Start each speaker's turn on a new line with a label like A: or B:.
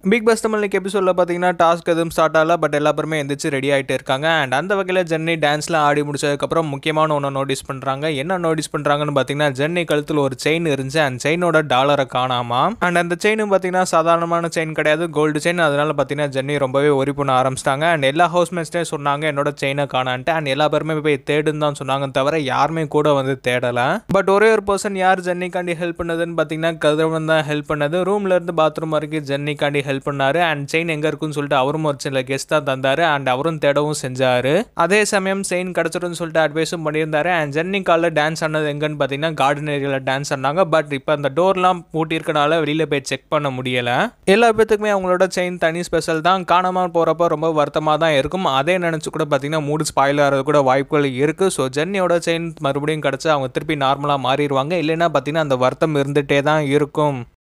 A: big pass தமிழ்க்கு எபிசோடில் பார்த்தீங்கன்னா task எதுவும் ஸ்டார்ட் ஆகல பட் எல்லா பேருமே எந்திரிச்சு ரெடி ஆகிட்டு இருக்காங்க அண்ட் அந்த வகையில் ஜென்னி டான்ஸ்லாம் ஆடி முடிச்சதுக்கப்புறம் முக்கியமான ஒன்று நோட்டீஸ் பண்ணுறாங்க என்ன நோட்டீஸ் பண்ணுறாங்கன்னு பார்த்தீங்கன்னா ஜென்னி கழுத்தில் ஒரு செயின் இருந்துச்சு அந்த செயினோட டாலரை காணாமா அண்ட் அந்த செயினும் பார்த்தீங்கன்னா சாதாரணமான செயின் கிடையாது கோல்டு செயின் அதனால பார்த்தீங்கன்னா ஜென்னி ரொம்பவே ஒரி பண்ண ஆரம்பிச்சிட்டாங்க அண்ட் எல்லா ஹவுஸ்மேட்ஸ்டே சொன்னாங்க என்னோட செயினை காணான்ட்டு அண்ட் எல்லா பேருமே போய் தேடுன்னு தான் சொன்னாங்க தவிர யாருமே கூட வந்து தேடலை பட் ஒரே ஒரு பர்சன் யார் ஜென்னிக்காண்டி ஹெல்ப் பண்ணதுன்னு பார்த்தீங்கன்னா கதிரவன் தான் ஹெல்ப் பண்ணது ரூம்ல இருந்து பாத்ரூம் வரைக்கும் ஜென்னிக்காண்டி ஹெல்ப் பண்ணாரு அண்ட் செயின் எங்க இருக்குன்னு சொல்லிட்டு அவரும் ஒரு சில கெஸ்ட் தான் தந்தாரு அண்ட் அவரும் தேடவும் செஞ்சாரு அதே சமயம் செயின் கிடைச்சிரும்னு சொல்லிட்டு அட்வைஸும் பண்ணியிருந்தாரு அண்ட் ஜென்னி காலில் டான்ஸ் ஆனது எங்கன்னு பார்த்தீங்கன்னா கார்டன் ஏரியாவில் டான்ஸ் ஆனாங்க பட் இப்போ அந்த டோர்லாம் பூட்டி இருக்கனால வெளியில போய் செக் பண்ண முடியல எல்லா பேத்துக்குமே அவங்களோட செயின் தனி ஸ்பெஷல் தான் காணாமல் போறப்ப ரொம்ப வருத்தமாக தான் இருக்கும் அதே நினைச்சு கூட பார்த்தீங்கன்னா மூடு ஸ்பாயில் ஆகிறது கூட வாய்ப்புகள் இருக்கு ஸோ ஜென்னியோட செயின் மறுபடியும் கிடைச்சு அவங்க திருப்பி நார்மலாக மாறிடுவாங்க இல்லைன்னா பார்த்தீங்கன்னா அந்த வருத்தம் இருந்துகிட்டே தான் இருக்கும்